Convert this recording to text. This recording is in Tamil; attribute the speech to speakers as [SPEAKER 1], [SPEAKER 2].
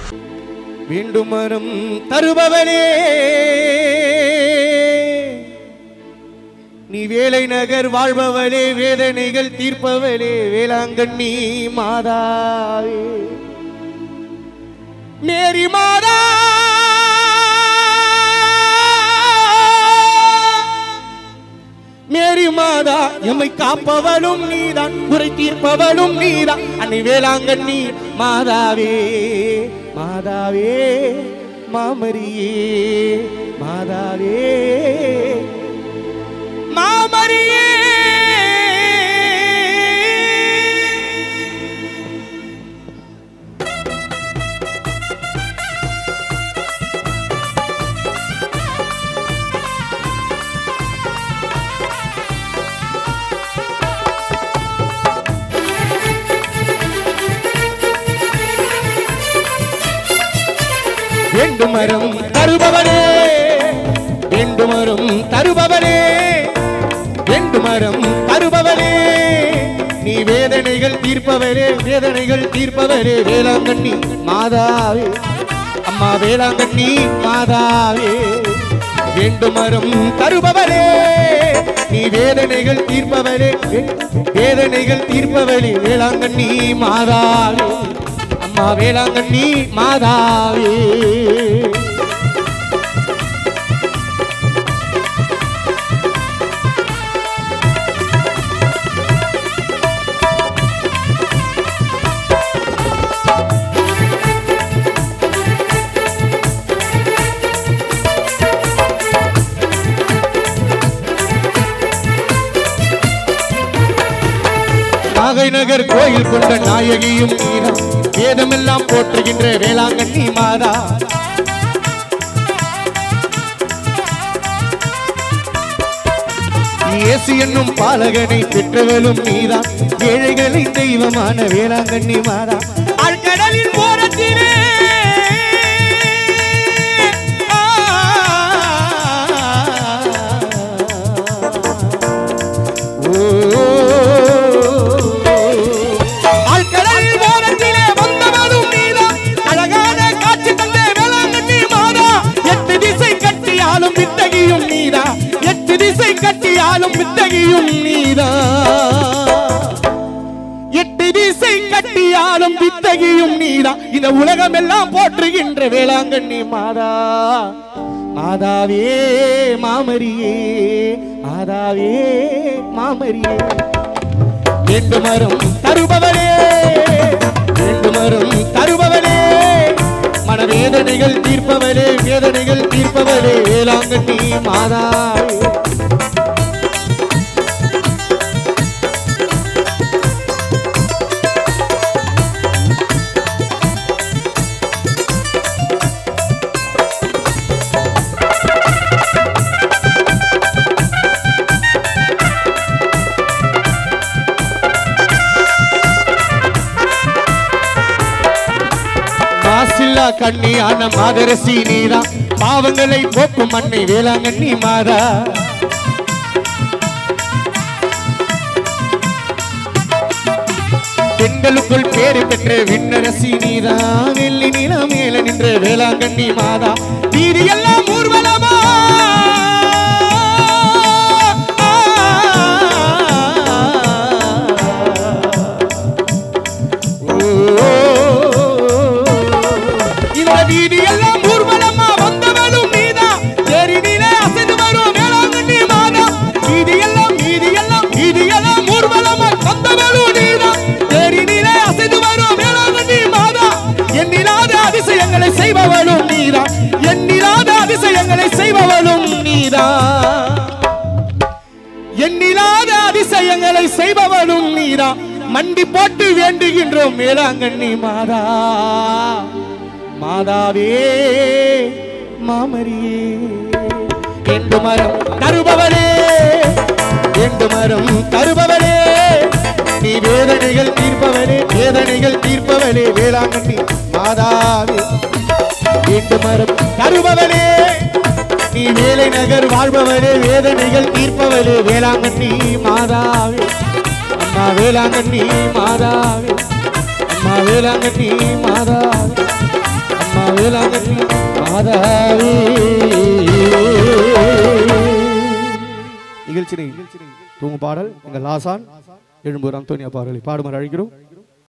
[SPEAKER 1] வேண்டும் மரம் தருபவனே நீ வேலை நகர் வாழ்பவளே வேதனைகள் தீர்ப்பவளே வேளாங்கண்ணி மாதாவே மேரி மாதா மேரி மாதா எம்மை காப்பவளும் நீதான் குறை தீர்ப்பவளும் நீதான் அன்னை வேளாங்கண்ணி மாதாவே மாதாவே மாமரியே மாதாவே மாமரியே வேண்டும் மரம் தருபவனே வேண்டும் மரம் தருபவனே வேண்டும் மரம் தருபவனே நீ வேதனைகள் தீர்ப்பவரே வேதனைகள் தீர்ப்பவரே வேளாங்கண்ணி மாதாவே அம்மா வேளாங்கண்ணி மாதாவே வேண்டும் மரம் தருபவரே நீ வேதனைகள் தீர்ப்பவரே வே- வேதனைகள் தீர்ப்பவரே வேளாங்கண்ணி மாதாவே அம்மா வேளாங்கண்ணி மாதாவே நாகை நகர் கோயில் கொண்ட நாயகியும் நீரா வேதமெல்லாம் போற்றுகின்ற வேளாங்கண்ணி மாதா இயேசு என்னும் பாலகனை பெற்றவளும் நீதான் ஏழைகளை தெய்வமான வேளாங்கண்ணி மாதா ஆழ்கடலின் ஓரத்திலே ஆழ்கடலில் ஓரத்திலே வந்தவளும் நீதான் அழகான காட்சி தந்த வேளாங்கண்ணி மாதா எட்டு திசை கட்டியாலும் வித்தகியும் நீதா எட்டு திசை கட்டியாலும் வித்தகியும் நீதா எட்டு திசை கட்டியாலும் வித்தகியும் நீதா இந்த உலகம் எல்லாம் போற்றுகின்ற வேளாங்கண்ணி மாதா மாதாவே மாமரியே மாதாவே மாமரியே வேண்டும் மரம் தருபவனே வேண்டும் மரம் தருபவனே மனவேதனைகள் தீர்ப்பவரே வேதனைகள் தீர்ப்பவரே வேளாங்கண்ணி மாதாவே மாசில்லா கண்ணியான மாதரசி நீரா பாவங்களை போக்கும் அன்னை வேளாங்கண்ணி மாதா பெண்களுக்குள் பேரு பெற்ற விண்ணரசி நீதா வெள்ளி நில மேல நின்ற வேளாங்கண்ணி மாதா வீதி எல்லாம் ஊர்வலமா இந்த வீதி எல்லாம் ஊர்வலமா வந்தவளும் நீதா தேரினிலே அசைந்து வரும் வேளாங்கண்ணி மாதா வீதி எல்லாம் வீதி எல்லாம் வீதி எல்லாம் ஊர்வலமா வந்தவளும் நீதா தேரினிலே அசைந்து வரும் வேளாங்கண்ணி மாதா எண்ணிலாத அதிசயங்களை செய்பவளும் நீதா எண்ணிலாத அதிசயங்களை செய்பவளும் நீதா எண்ணிலாத அதிசயங்களை செய்பவளும் நீரா மண்டி போட்டு வேண்டுகின்றோம் வேளாங்கண்ணி மாதா மாதாவே மாமரியே எண்டு மரம் தருபவரே எண்டு மரம் தருபவரே நீ வேதனைகள் தீர்ப்பவரே வேதனைகள் தீர்ப்பவரே வேளாங்கண்ணி மாதாவே எண்டு மரம் தருபவரே நீ வேலை நகர் வாழ்பவரே வேதனைகள் தீர்ப்பவரே வேளாங்கண்ணி மாதாவே அம்மா வேளாங்கண்ணி மாதாவே அம்மா வேளாங்கண்ணி மாதாவே வேளாங்கண்ணி மாதாவே நிகழ்ச்சி தூங்கும் பாடல் எங்கள் லாசான் எழும்பூர் அந்தோனியா பாடலை பாடுமாறு அழைக்கிறோம்